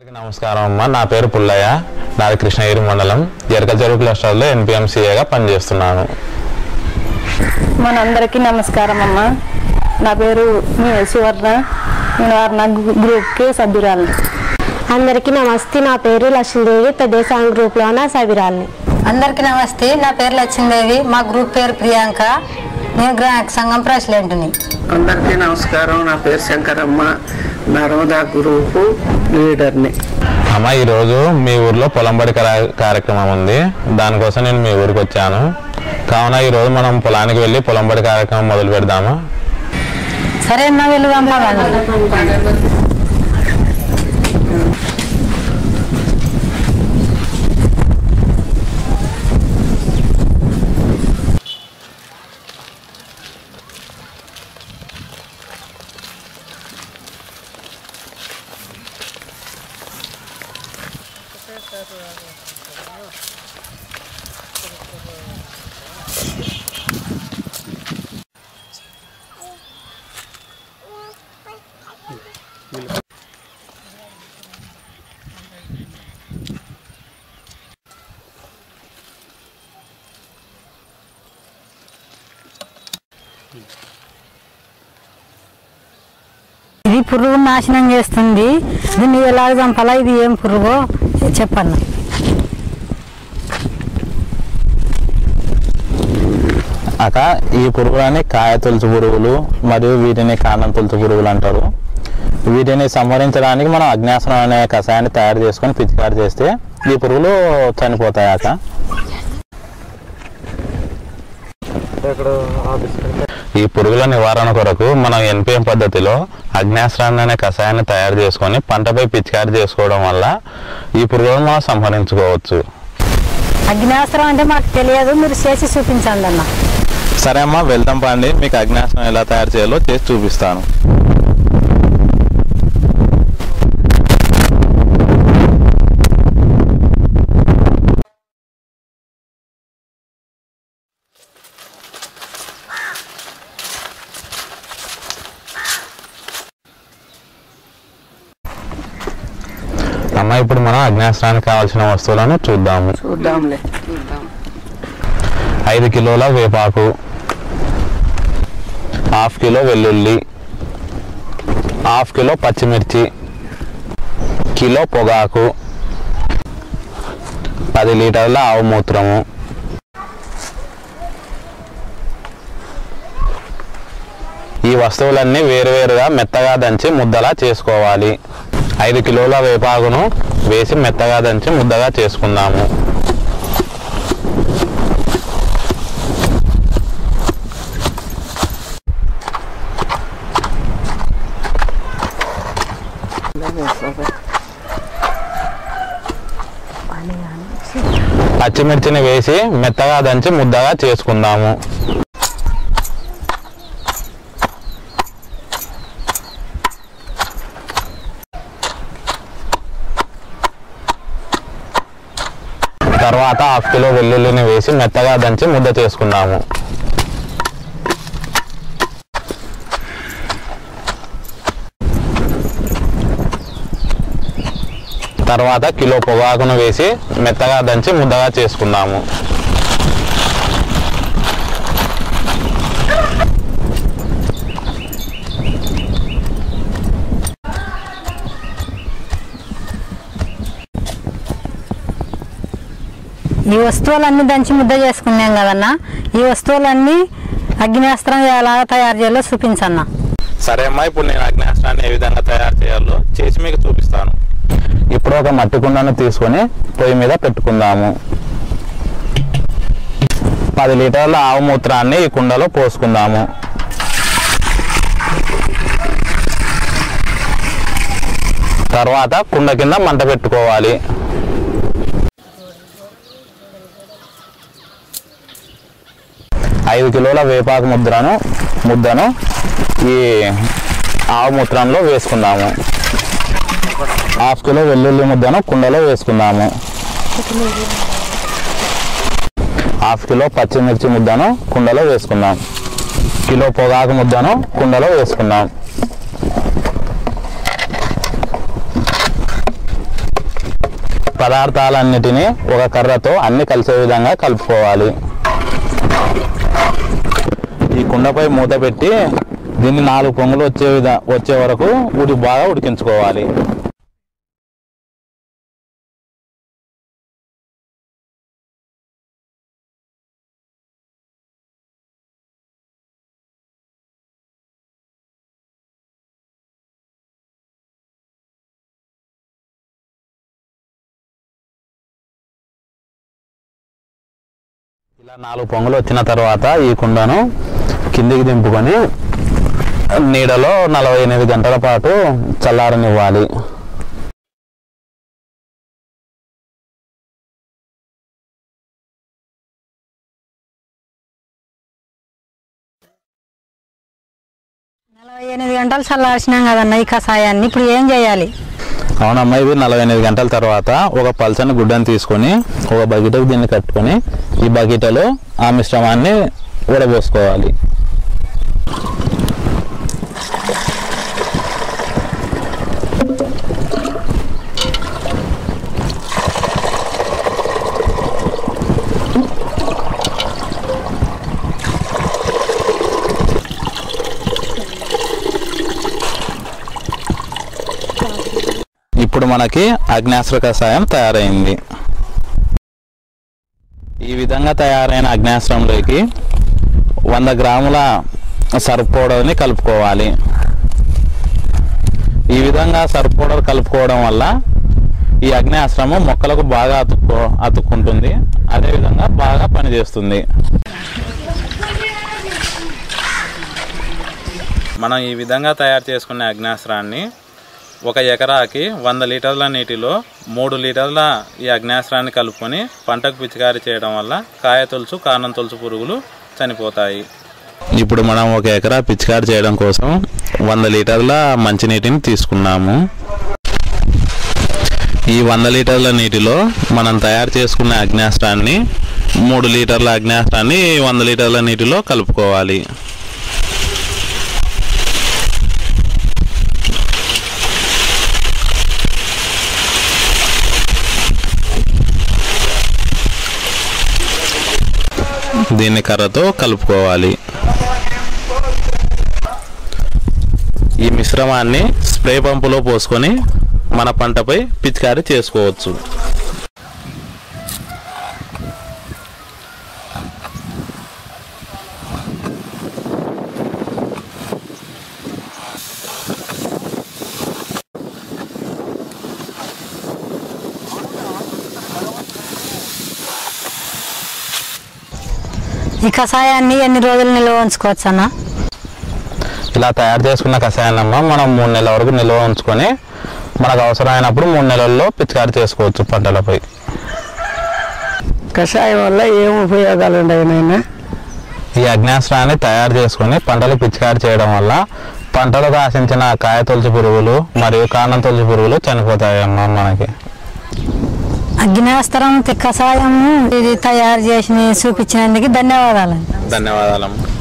అందరికీ నమస్కారం అమ్మ నా పేరు పుల్లయ్య నాది కృష్ణగిరి మండలం ఎరకల చెరువు క్లస్టర్లో ఎన్పిఎంసీఏగా పనిచేస్తున్నాను మనందరికీ నమస్కారం అమ్మ నా పేరు మీ సువర్ణ నేను వర్ణ గ్రూ- గ్రూప్కి సభ్యురాలిని అందరికీ నమస్తే నా పేరు లక్ష్మీదేవి పెద్దేశాం గ్రూప్లోన సబిరాల్ని అందరికీ నమస్తే నా పేరు లక్ష్మీదేవి మా గ్రూప్ పేరు ప్రియాంక నేను గ్రా సంఘం ప్రెసిడెంట్ని అందరికీ నమస్కారం నా పేరు శంకరమ్మ నర్మదా గ్రూపు లీడర్ని అమ్మ ఈరోజు మీ ఊర్లో పొలంబడి కరా- కార్యక్రమం ఉంది దానికోసం నేను మీ ఊరికి వచ్చాను కావున ఈరోజు మనం పొలానికి వెళ్ళి పొలంబడి కార్యక్రమం మొదలు పెడదామా సరే అన్న వెళ్దాం పదండి. ఇది పురుగు నాశనం చేస్తుంది దీన్ని ఎలా చంపాలా ఇది ఏం పురుగో చెప్పన్న అక ఈ పురుగులని కాయ తొలుచు పురుగులు మరియు వీటిని కాండం తొలుచు పురుగులు అంటారు వీటిని సంహరించడానికి మనం అగ్నాసనం అనే కషాయాన్ని తయారు చేసుకొని పిచికారి చేస్తే ఈ పురుగులు చనిపోతాయి అక ఈ పురుగుల నివారణ కొరకు మనం ఎన్పిఎం పద్ధతిలో అగ్నాస్త్రాన్ని అనే కషాయాన్ని తయారు చేసుకొని పంటపై పిచికారి చేసుకోవడం వల్ల ఈ పురుగులను మనం సంహరించుకోవచ్చు అగ్నాస్త్రం అంటే మాకు తెలియదు మీరు చేసి చూపించండి అన్న సరే అమ్మా వెళ్దాం పండి మీకు అగ్నాస్త్రం ఎలా తయారు చేయాలో చేసి చూపిస్తాను అమ్మ ఇప్పుడు మనం అగ్నాస్త్రానికి కావాల్సిన వస్తువులను చూద్దాము చూద్దాంలే చూద్దాం ఐదు కిలోల వేపాకు హాఫ్ కిలో వెల్లుల్లి హాఫ్ కిలో పచ్చిమిర్చి కిలో పొగాకు పది లీటర్ల ఆవు మూత్రము ఈ వస్తువులన్నీ వేరువేరుగా మెత్తగా దంచి ముద్దలా చేసుకోవాలి ఐదు కిలోల వేపాకును వేసి మెత్తగా దంచి ముద్దగా చేసుకుందాము పచ్చిమిర్చిని వేసి మెత్తగా దంచి ముద్దగా చేసుకుందాము తర్వాత హాఫ్ కిలో వెల్లుల్లిని వేసి మెత్తగా దంచి ముద్ద చేసుకుందాము తర్వాత కిలో పొగాకును వేసి మెత్తగా దంచి ముద్దగా చేసుకుందాము ఈ వస్తువులన్నీ దంచి ముద్ద చేసుకున్నాం కదన్న ఈ వస్తువులన్నీ అగ్నాస్త్రం ఎలా తయారు చేయాలో చూపించన్నా సరే అమ్మా ఇప్పుడు నేను అగ్నేస్త్రాన్ని ఏ విధంగా తయారు చేయాలో చేసి మీకు చూపిస్తాను ఇప్పుడు ఒక మట్టి కుండను తీసుకొని పొయ్యి మీద పెట్టుకుందాము పది లీటర్ల ఆవు మూత్రాన్ని ఈ కుండలో పోసుకుందాము తర్వాత కుండ కింద మంట పెట్టుకోవాలి ఐదు కిలోల వేపాకు ముద్రను ముద్దను ఈ ఆవు మూత్రంలో వేసుకుందాము హాఫ్ కిలో వెల్లుల్లి ముద్దను కుండలో వేసుకుందాము హాఫ్ కిలో పచ్చిమిర్చి ముద్దను కుండలో వేసుకుందాం కిలో పొగాకు ముద్దను కుండలో వేసుకుందాం పదార్థాలన్నిటినీ ఒక కర్రతో అన్ని కలిసే విధంగా కలుపుకోవాలి ఈ కుండపై మూత పెట్టి దీన్ని నాలుగు పొంగులు వచ్చే విధ వచ్చే వరకు ఉడి బాగా ఉడికించుకోవాలి ఇలా నాలుగు పొంగులు వచ్చిన తర్వాత ఈ కుండను కిందికి దింపుకొని నీడలో నలభై ఎనిమిది గంటల పాటు చల్లారనివ్వాలి నలభై ఎనిమిది గంటలు చల్లార్చినాం కదన్న ఈ కషాయాన్ని ఇప్పుడు ఏం చేయాలి అవునమ్మా ఇది నలభై ఎనిమిది గంటల తర్వాత ఒక పల్చని గుడ్డను తీసుకొని ఒక బకెట్కి దీన్ని కట్టుకొని ఈ బకెటలో ఆ మిశ్రమాన్ని ఉడబోసుకోవాలి ఇప్పుడు మనకి అగ్నేశ్వర కషాయం తయారైంది ఈ విధంగా తయారైన అగ్నేశ్వరంలోకి వంద గ్రాముల సర్ఫ్ పౌడర్ని కలుపుకోవాలి ఈ విధంగా సర్ఫ్ పౌడర్ కలుపుకోవడం వల్ల ఈ అగ్నేశ్రమం మొక్కలకు బాగా అతుక్కో అతుక్కుంటుంది అదేవిధంగా బాగా పనిచేస్తుంది మనం ఈ విధంగా తయారు చేసుకునే అగ్నేశ్రాన్ని ఒక ఎకరాకి వంద లీటర్ల నీటిలో మూడు లీటర్ల ఈ అగ్నేశ్రాన్ని కలుపుకొని పంటకు పిచికారీ చేయడం వల్ల కాయ తొలుచు కారణం తొలుచు పురుగులు చనిపోతాయి ఇప్పుడు మనం ఒక ఎకరా పిచికారీ చేయడం కోసం వంద లీటర్ల మంచినీటిని తీసుకున్నాము ఈ వంద లీటర్ల నీటిలో మనం తయారు చేసుకున్న అగ్నేస్త్రాన్ని మూడు లీటర్ల అగ్నేస్త్రాన్ని వంద లీటర్ల నీటిలో కలుపుకోవాలి దీన్ని కర్రతో కలుపుకోవాలి ఈ మిశ్రమాన్ని స్ప్రే పంపులో పోసుకొని మన పంటపై పిచికారీ చేసుకోవచ్చు ఈ కషాయాన్ని ఎన్ని రోజులు నిల్వ ఉంచుకోవచ్చు అన్న ఇలా తయారు చేసుకున్న కషాయాన్నమ్మ మనం మూడు నెలల వరకు నిల్వ ఉంచుకొని మనకు అవసరమైనప్పుడు మూడు నెలల్లో పిచికారీ చేసుకోవచ్చు పంటలపై కషాయం వల్ల ఏం ఉపయోగాలు ఉన్నాయి నాయన ఈ అగ్నేస్త్రాన్ని తయారు చేసుకొని పంటలు పిచికారీ చేయడం వల్ల పంటలకు ఆశించిన కాయ తొలచి పురుగులు మరియు కాండం తొలచి పురుగులు చనిపోతాయి అమ్మ మనకి అగ్నేస్త్రం కషాయం ఇది తయారు చేసి చూపించినందుకు ధన్యవాదాలు ధన్యవాదాలమ్మ